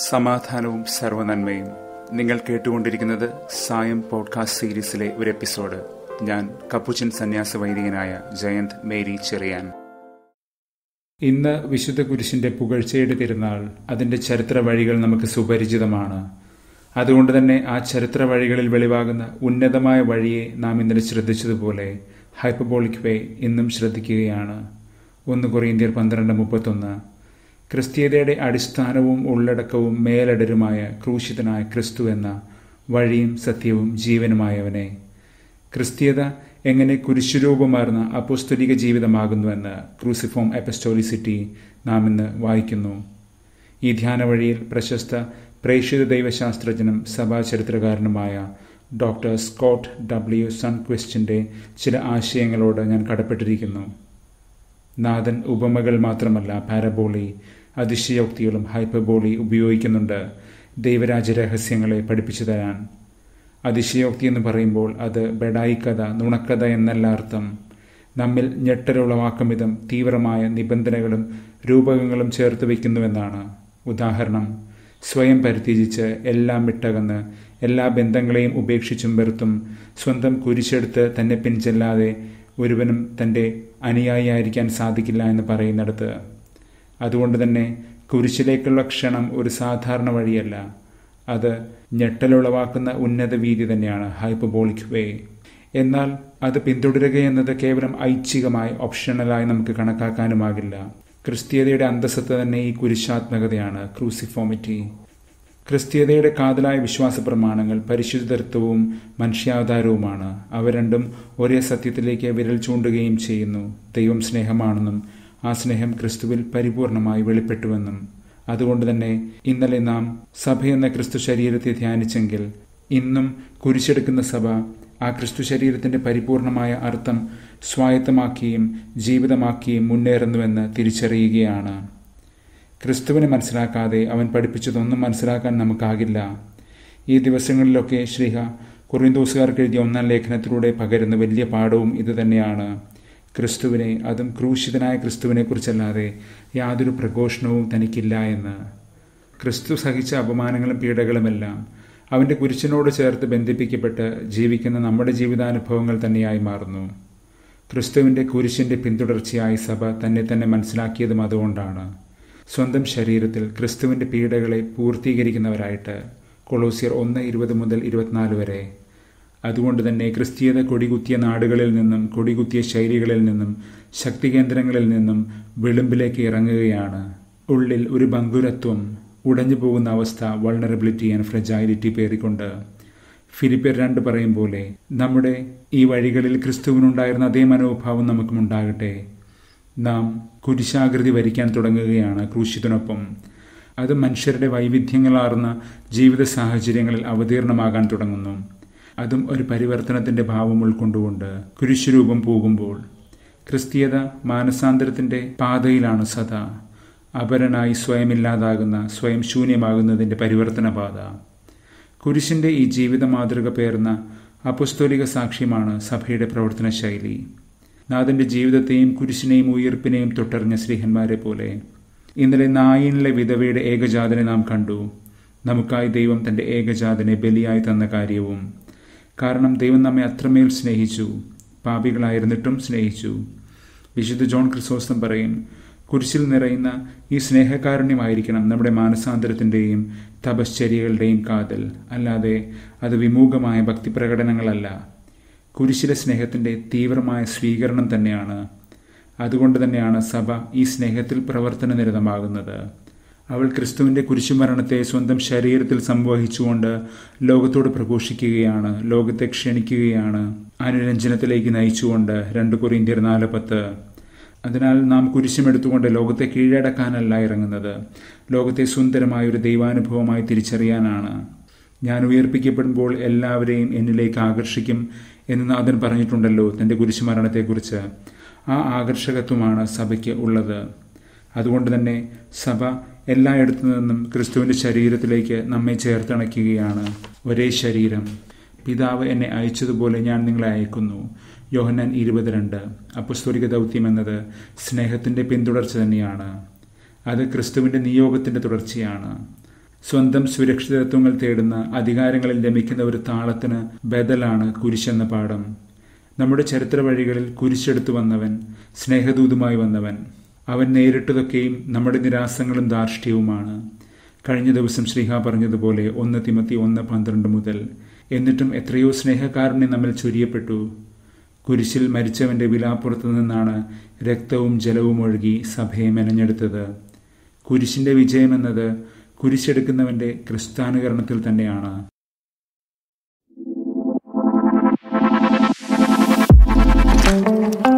സമാധാനവും സർവനന്മയും നിങ്ങൾ കേട്ടുകൊണ്ടിരിക്കുന്നത് സായം പോഡ്കാസ്റ്റ് സീരീസിലെ ഒരു എപ്പിസോഡ് ഞാൻ കപ്പുച്ചൻ സന്യാസ വൈദികനായ ജയന്ത് മേരി ചെറിയാൻ ഇന്ന് വിശുദ്ധ കുരിശിന്റെ പുകഴ്ചയുടെ തിരുനാൾ അതിന്റെ ചരിത്ര വഴികൾ നമുക്ക് സുപരിചിതമാണ് അതുകൊണ്ട് തന്നെ ആ ചരിത്ര വഴികളിൽ വെളിവാകുന്ന ഉന്നതമായ വഴിയെ നാം ഇന്നലെ ശ്രദ്ധിച്ചതുപോലെ ഹൈപ്പബോളിക് വേ ഇന്നും ശ്രദ്ധിക്കുകയാണ് ഒന്ന് കൊറിയന്ത്യർ പന്ത്രണ്ട് മുപ്പത്തൊന്ന് ക്രിസ്തീയതയുടെ അടിസ്ഥാനവും ഉള്ളടക്കവും മേലടരുമായ ക്രൂശിതനായ ക്രിസ്തു എന്ന വഴിയും സത്യവും ജീവനുമായവനെ ക്രിസ്തീയത എങ്ങനെ കുരിശുരൂപമാർന്ന അപ്പോസ്തലിക ജീവിതമാകുന്നുവെന്ന് ക്രൂസിഫോം എപ്പസ്റ്റോളിസിറ്റി നാം ഇന്ന് വായിക്കുന്നു ഈ ധ്യാന വഴിയിൽ പ്രശസ്ത പ്രേക്ഷിത ദൈവശാസ്ത്രജ്ഞനും സഭാചരിത്രകാരനുമായ ഡോക്ടർ സ്കോട്ട് ഡബ്ല്യു സൺക്വിസ്റ്റിന്റെ ചില ആശയങ്ങളോട് ഞാൻ കടപ്പെട്ടിരിക്കുന്നു നാഥൻ ഉപമകൾ മാത്രമല്ല പാരബോളി അതിശയോക്തികളും ഹൈപ്പബോളി ഉപയോഗിക്കുന്നുണ്ട് ദൈവരാജ രഹസ്യങ്ങളെ പഠിപ്പിച്ചു തരാൻ അതിശയോക്തി എന്ന് പറയുമ്പോൾ അത് ബെഡായി കഥ നുണക്കഥ എന്നല്ല അർത്ഥം നമ്മിൽ ഞെട്ടലുളവാക്കും വിധം തീവ്രമായ നിബന്ധനകളും രൂപകങ്ങളും ചേർത്ത് വയ്ക്കുന്നുവെന്നാണ് ഉദാഹരണം സ്വയം പരിത്യജിച്ച് എല്ലാം വിട്ടകന്ന് എല്ലാ ബന്ധങ്ങളെയും ഉപേക്ഷിച്ചും വെറുത്തും സ്വന്തം കുരിശെടുത്ത് തന്നെ പിൻചെല്ലാതെ ഒരുവനും തൻ്റെ അനുയായിയായിരിക്കാൻ സാധിക്കില്ല എന്ന് പറയുന്നിടത്ത് അതുകൊണ്ട് തന്നെ കുരിശിലേക്കുള്ള ക്ഷണം ഒരു സാധാരണ വഴിയല്ല അത് ഞെട്ടലുളവാക്കുന്ന ഉന്നത വീതി തന്നെയാണ് ഹൈപ്പബോളിക് വേ എന്നാൽ അത് പിന്തുടരുക എന്നത് കേവലം ഐച്ഛികമായി ഓപ്ഷണലായി നമുക്ക് കണക്കാക്കാനുമാകില്ല ക്രിസ്തീയതയുടെ അന്തസ്സത്ത് തന്നെ ഈ കുരിശാത്മകതയാണ് ക്രൂസിഫോമിറ്റി ക്രിസ്തീയതയുടെ കാതലായ വിശ്വാസ പ്രമാണങ്ങൾ പരിശുദ്ധത്വവും മനുഷ്യാവതാരവുമാണ് അവ രണ്ടും ഒരേ സത്യത്തിലേക്ക് വിരൽ ചൂണ്ടുകയും ചെയ്യുന്നു ദൈവം സ്നേഹമാണെന്നും ആ സ്നേഹം ക്രിസ്തുവിൽ പരിപൂർണമായി വെളിപ്പെട്ടുവെന്നും അതുകൊണ്ട് തന്നെ ഇന്നലെ നാം സഭയെന്ന ക്രിസ്തു ശരീരത്തെ ധ്യാനിച്ചെങ്കിൽ ഇന്നും കുരിശെടുക്കുന്ന സഭ ആ ക്രിസ്തു ശരീരത്തിന്റെ പരിപൂർണമായ അർത്ഥം സ്വായത്തമാക്കിയും ജീവിതമാക്കിയും മുന്നേറുന്നുവെന്ന് തിരിച്ചറിയുകയാണ് ക്രിസ്തുവിനെ മനസ്സിലാക്കാതെ അവൻ പഠിപ്പിച്ചതൊന്നും മനസ്സിലാക്കാൻ നമുക്കാകില്ല ഈ ദിവസങ്ങളിലൊക്കെ ശ്രീഹ കുറിന്തോസുകാർക്ക് എഴുതിയ ഒന്നാം ലേഖനത്തിലൂടെ പകരുന്ന വലിയ പാഠവും ഇതുതന്നെയാണ് ക്രിസ്തുവിനെ അതും ക്രൂശിതനായ ക്രിസ്തുവിനെ കുറിച്ചല്ലാതെ യാതൊരു പ്രഘോഷണവും തനിക്കില്ല എന്ന് ക്രിസ്തു സഹിച്ച അപമാനങ്ങളും പീഡകളുമെല്ലാം അവന്റെ കുരിശിനോട് ചേർത്ത് ബന്ധിപ്പിക്കപ്പെട്ട് ജീവിക്കുന്ന നമ്മുടെ ജീവിതാനുഭവങ്ങൾ തന്നെയായി മാറുന്നു ക്രിസ്തുവിന്റെ കുരിശിന്റെ പിന്തുടർച്ചയായി സഭ തന്നെ തന്നെ മനസ്സിലാക്കിയതും അതുകൊണ്ടാണ് സ്വന്തം ശരീരത്തിൽ ക്രിസ്തുവിന്റെ പീഡകളെ പൂർത്തീകരിക്കുന്നവരായിട്ട് കൊളോസിയർ ഒന്ന് ഇരുപത് മുതൽ ഇരുപത്തിനാല് വരെ അതുകൊണ്ട് തന്നെ ക്രിസ്തീയത കൊടികുത്തിയ നാടുകളിൽ നിന്നും കൊടികുത്തിയ ശൈലികളിൽ നിന്നും ശക്തി കേന്ദ്രങ്ങളിൽ നിന്നും വിളിമ്പിലേക്ക് ഇറങ്ങുകയാണ് ഉള്ളിൽ ഒരു ബങ്കുരത്വം ഉടഞ്ഞു പോകുന്ന അവസ്ഥ വൾണറബിലിറ്റി ആൻഡ് ഫ്രജായിലിറ്റി പേറിക്കൊണ്ട് ഫിലിപ്പിയർ രണ്ട് പറയും പോലെ നമ്മുടെ ഈ വഴികളിൽ ക്രിസ്തുവിനുണ്ടായിരുന്ന അതേ മനോഭാവം നമുക്കും ഉണ്ടാകട്ടെ നാം കുരിശാകൃതി വരിക്കാൻ തുടങ്ങുകയാണ് ക്രൂശിത്തിനൊപ്പം അത് മനുഷ്യരുടെ വൈവിധ്യങ്ങളാർന്ന ജീവിത സാഹചര്യങ്ങളിൽ അവതീർണമാകാൻ തുടങ്ങുന്നു അതും ഒരു പരിവർത്തനത്തിന്റെ ഭാവം ഉൾക്കൊണ്ടുകൊണ്ട് കുരിശുരൂപം പോകുമ്പോൾ ക്രിസ്തീയത മാനസാന്തരത്തിന്റെ പാതയിലാണ് സദാ അപരനായി സ്വയമില്ലാതാകുന്ന സ്വയം ശൂന്യമാകുന്നതിന്റെ പരിവർത്തന പാത കുരിശിന്റെ ഈ ജീവിത മാതൃക പേർന്ന അപുസ്തോലിക സാക്ഷ്യമാണ് സഭയുടെ പ്രവർത്തന ശൈലി നാഥന്റെ ജീവിതത്തെയും കുരിശിനെയും ഉയർപ്പിനെയും തൊട്ടറിഞ്ഞ ശ്രീഹന്മാരെ പോലെ ഇന്നലെ നായിനിലെ വിധവയുടെ ഏകജാതനെ നാം കണ്ടു നമുക്കായി ദൈവം തന്റെ ഏകജാതനെ ബലിയായി തന്ന കാര്യവും കാരണം ദൈവം നമ്മെ അത്രമേൽ സ്നേഹിച്ചു പാപികളായിരുന്നിട്ടും സ്നേഹിച്ചു വിശുദ്ധ ജോൺ ക്രിസോസ്റ്റം പറയും കുരിശിൽ നിറയുന്ന ഈ സ്നേഹകാരുണ്യമായിരിക്കണം നമ്മുടെ മാനസാന്തരത്തിൻ്റെയും തപശ്ചര്യകളുടെയും കാതൽ അല്ലാതെ അത് വിമുഖമായ ഭക്തി പ്രകടനങ്ങളല്ല കുരിശിലെ സ്നേഹത്തിന്റെ തീവ്രമായ സ്വീകരണം തന്നെയാണ് അതുകൊണ്ട് തന്നെയാണ് സഭ ഈ സ്നേഹത്തിൽ പ്രവർത്തന നിരതമാകുന്നത് അവൾ ക്രിസ്തുവിന്റെ കുരിശുമരണത്തെ സ്വന്തം ശരീരത്തിൽ സംവഹിച്ചുകൊണ്ട് ലോകത്തോട് പ്രഘോഷിക്കുകയാണ് ലോകത്തെ ക്ഷണിക്കുകയാണ് അനുരഞ്ജനത്തിലേക്ക് നയിച്ചുകൊണ്ട് രണ്ട് കൊറിയന്ത്യർ നാല് പത്ത് അതിനാൽ നാം കുരിശുമെടുത്തുകൊണ്ട് ലോകത്തെ കീഴടക്കാനല്ല ഇറങ്ങുന്നത് ലോകത്തെ സുന്ദരമായ ഒരു ദൈവാനുഭവമായി തിരിച്ചറിയാനാണ് ഞാൻ ഉയർപ്പിക്കപ്പെടുമ്പോൾ എല്ലാവരെയും എന്നിലേക്ക് ആകർഷിക്കും എന്ന് നാഥൻ പറഞ്ഞിട്ടുണ്ടല്ലോ തന്റെ കുരിശുമരണത്തെക്കുറിച്ച് ആ ആകർഷകത്വമാണ് സഭയ്ക്ക് ഉള്ളത് അതുകൊണ്ട് തന്നെ സഭ എല്ലായിടത്തു നിന്നും ക്രിസ്തുവിന്റെ ശരീരത്തിലേക്ക് നമ്മെ ചേർത്തണയ്ക്കുകയാണ് ഒരേ ശരീരം പിതാവ് എന്നെ അയച്ചതുപോലെ ഞാൻ നിങ്ങളെ അയക്കുന്നു യോഹന്നാൻ ഇരുപത്തിരണ്ട് അപ്പസ്തോലിക ദൗത്യം എന്നത് സ്നേഹത്തിന്റെ പിന്തുടർച്ച തന്നെയാണ് അത് ക്രിസ്തുവിന്റെ നിയോഗത്തിന്റെ തുടർച്ചയാണ് സ്വന്തം സുരക്ഷിതത്വങ്ങൾ തേടുന്ന അധികാരങ്ങളിൽ രമിക്കുന്ന ഒരു താളത്തിന് ബദലാണ് കുരിശെന്ന പാഠം നമ്മുടെ ചരിത്ര വഴികളിൽ കുരിശെടുത്തു വന്നവൻ സ്നേഹദൂതുമായി വന്നവൻ അവൻ നേരിട്ടതൊക്കെയും നമ്മുടെ നിരാസങ്ങളും ധാർഷ്ട്യവുമാണ് കഴിഞ്ഞ ദിവസം ശ്രീഹ പറഞ്ഞതുപോലെ ഒന്ന് തിമത്തി ഒന്ന് പന്ത്രണ്ട് മുതൽ എന്നിട്ടും എത്രയോ സ്നേഹകാരുണ്യം നമ്മിൽ ചൊരിയപ്പെട്ടു കുരിശിൽ മരിച്ചവന്റെ വിലാപ്പുറത്തു നിന്നാണ് രക്തവും ജലവും ഒഴുകി സഭയെ മെനഞ്ഞെടുത്തത് കുരിശിന്റെ വിജയമെന്നത് കുരിശെടുക്കുന്നവന്റെ ക്രിസ്താനുകരണത്തിൽ തന്നെയാണ് thank you